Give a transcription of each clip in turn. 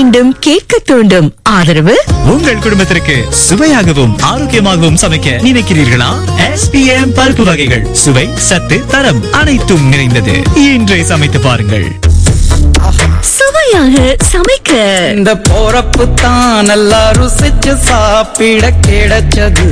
தூண்டும் கேட்க தூண்டும் ஆதரவு உங்கள் குடும்பத்திற்கு சுவையாகவும் ஆரோக்கியமாகவும் சமைக்க நினைக்கிறீர்களா எஸ்பிஎம் பருப்பு வகைகள் சுவை சத்து தரம் அனைத்தும் நிறைந்தது இன்றே சமைத்து பாருங்கள் சுவையாக சமைக்க இந்த போறப்பு தான் நல்லா ருசிச்சு சாப்பிட கிடைச்சது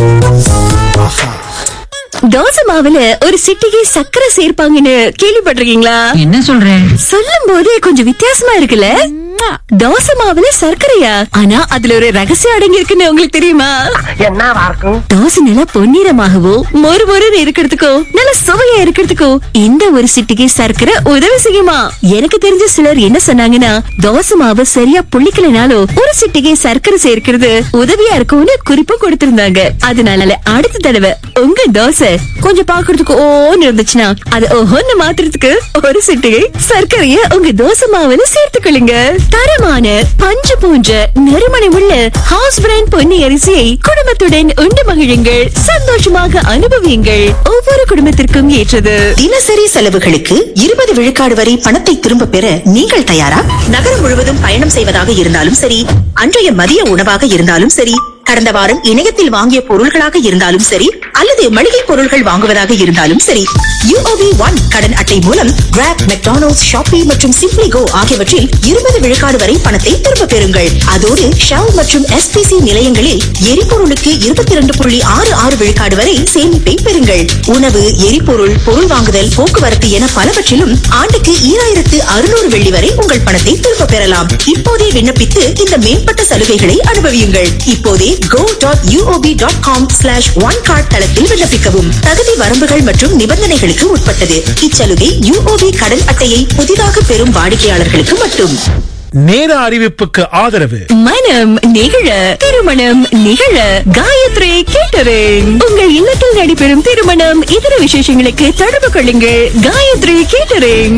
தோசை மாவுல ஒரு சிட்டிகை சக்கரை சேர்ப்பாங்கன்னு கேள்விப்பட்டிருக்கீங்களா என்ன சொல்றேன் சொல்லும் போதே கொஞ்சம் வித்தியாசமா இருக்குல்ல தோசை மாவுல சர்க்கரையா ஆனா அதுல ஒரு ரகசியம் அடங்கி இருக்குன்னு உங்களுக்கு தெரியுமா தோசை நல்லா பொன்னிறமாகவோ மொறு மொறுன்னு இருக்கிறதுக்கோ நல்ல சுவையா இருக்கிறதுக்கோ இந்த ஒரு சிட்டிகை சர்க்கரை உதவி செய்யுமா எனக்கு தெரிஞ்ச சிலர் என்ன சொன்னாங்கன்னா தோசை மாவு சரியா புளிக்கலனாலோ ஒரு சிட்டிகை சர்க்கரை சேர்க்கிறது உதவியா இருக்கும்னு குறிப்பும் கொடுத்திருந்தாங்க அதனால அடுத்த தடவை உங்க தோசை கொஞ்சம் பாக்குறதுக்கு ஓன்னு இருந்துச்சுன்னா அது ஓஹோன்னு மாத்துறதுக்கு ஒரு சிட்டிகை சர்க்கரைய உங்க தோசை மாவுல சேர்த்துக்கொள்ளுங்க தரமான பஞ்சு போன்ற நறுமணம் உள்ள ஹவுஸ் பிராண்ட் பொன்னி அரிசியை குடும்பத்துடன் உண்டு மகிழுங்கள் சந்தோஷமாக அனுபவியுங்கள் ஒவ்வொரு குடும்பத்திற்கும் ஏற்றது தினசரி செலவுகளுக்கு இருபது விழுக்காடு வரை பணத்தை திரும்ப பெற நீங்கள் தயாரா நகரம் முழுவதும் பயணம் செய்வதாக இருந்தாலும் சரி அன்றைய மதிய உணவாக இருந்தாலும் சரி கடந்த வாரம் இணையத்தில் வாங்கிய பொருள்களாக இருந்தாலும் சரி அல்லது மளிகை பொருள்கள் வாங்குவதாக இருந்தாலும் சரி யூஓபி ஒன் கடன் அட்டை மூலம் கிராப் மெக்டானல்ட்ஸ் ஷாப்பி மற்றும் சிப்ளி கோ ஆகியவற்றில் இருபது விழுக்காடு வரை பணத்தை திரும்ப பெறுங்கள் அதோடு ஷவ் மற்றும் எஸ்பிசி நிலையங்களில் எரிபொருளுக்கு இருபத்தி இரண்டு புள்ளி ஆறு ஆறு விழுக்காடு வரை சேமிப்பை பெறுங்கள் உணவு எரிபொருள் பொருள் வாங்குதல் போக்குவரத்து என பலவற்றிலும் ஆண்டுக்கு ஈராயிரத்து அறுநூறு வெள்ளி வரை உங்கள் பணத்தை திரும்ப பெறலாம் இப்போதே விண்ணப்பித்து இந்த மேம்பட்ட சலுகைகளை அனுபவியுங்கள் இப்போதே go dot UOB dot com slash one card தளத்தில் விண்ணப்பிக்கவும் தகுதி வரம்புகள் மற்றும் நிபந்தனைகளுக்கு உட்பட்டது இச்சலுகை யூஓபி கடன் அட்டையை புதிதாக பெறும் வாடிக்கையாளர்களுக்கு மட்டும் நேர அறிவிப்புக்கு ஆதரவு மனம் நிகழ திருமணம் நிகழ காயத்ரி கேட்டரிங் உங்கள் இல்லத்தில் நடைபெறும் திருமணம் இதர விசேஷங்களுக்கு தொடர்பு கொள்ளுங்கள் காயத்ரி கேட்டரிங்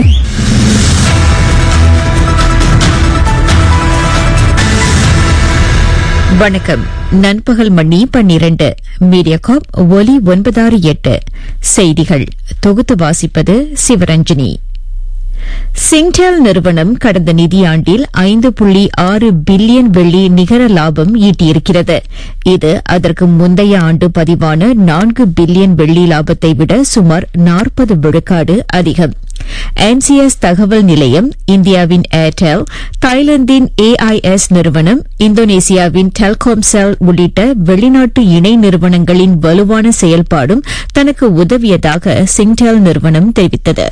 வணக்கம் நண்பகல் மணி பன்னிரண்டு மீடியாகாப் ஒலி ஒன்பதாறு எட்டு செய்திகள் தொகுத்து வாசிப்பது சிவரஞ்சனி சிங்டெல் நிறுவனம் கடந்த நிதியாண்டில் ஐந்து புள்ளி ஆறு பில்லியன் வெள்ளி நிகர லாபம் ஈட்டியிருக்கிறது இது அதற்கு முந்தைய ஆண்டு பதிவான நான்கு பில்லியன் வெள்ளி லாபத்தை விட சுமார் நாற்பது விழுக்காடு அதிகம் என்சிஎஸ் தகவல் நிலையம் இந்தியாவின் ஏர்டெல் தாய்லாந்தின் ஏஐஎஸ் நிறுவனம் இந்தோனேசியாவின் டெல்காம்செல் உள்ளிட்ட வெளிநாட்டு இணை நிறுவனங்களின் வலுவான செயல்பாடும் தனக்கு உதவியதாக சிங்டெல் நிறுவனம் தெரிவித்தது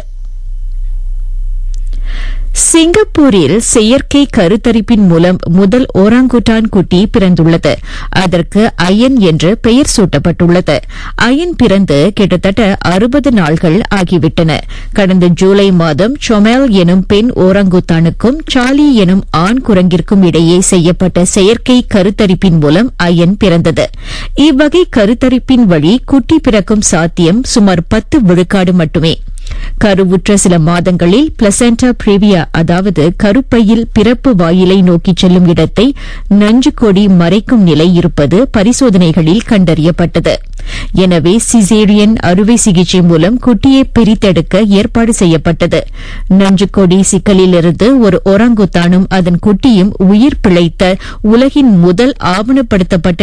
சிங்கப்பூரில் செயற்கை கருத்தரிப்பின் மூலம் முதல் ஓராங்குட்டான் குட்டி பிறந்துள்ளது அதற்கு அயன் என்று பெயர் சூட்டப்பட்டுள்ளது அயன் பிறந்து கிட்டத்தட்ட அறுபது நாள்கள் ஆகிவிட்டன கடந்த ஜூலை மாதம் சொமேல் எனும் பெண் ஓரங்குத்தானுக்கும் சார்லி எனும் ஆண் குரங்கிற்கும் இடையே செய்யப்பட்ட செயற்கை கருத்தரிப்பின் மூலம் அயன் பிறந்தது இவ்வகை கருத்தரிப்பின் வழி குட்டி பிறக்கும் சாத்தியம் சுமார் பத்து விழுக்காடு மட்டுமே கருவுற்ற சில மாதங்களில் பிளசென்டா பிரிவியா அதாவது கருப்பையில் பிறப்பு வாயிலை நோக்கிச் செல்லும் இடத்தை நஞ்சு கொடி மறைக்கும் நிலை இருப்பது பரிசோதனைகளில் கண்டறியப்பட்டது எனவே சிசேரியன் அறுவை சிகிச்சை மூலம் குட்டியை பிரித்தெடுக்க ஏற்பாடு செய்யப்பட்டது நஞ்சுக்கொடி சிக்கலிலிருந்து ஒரு ஒரங்குத்தானும் அதன் குட்டியும் உயிர் பிழைத்த உலகின் முதல் ஆவணப்படுத்தப்பட்ட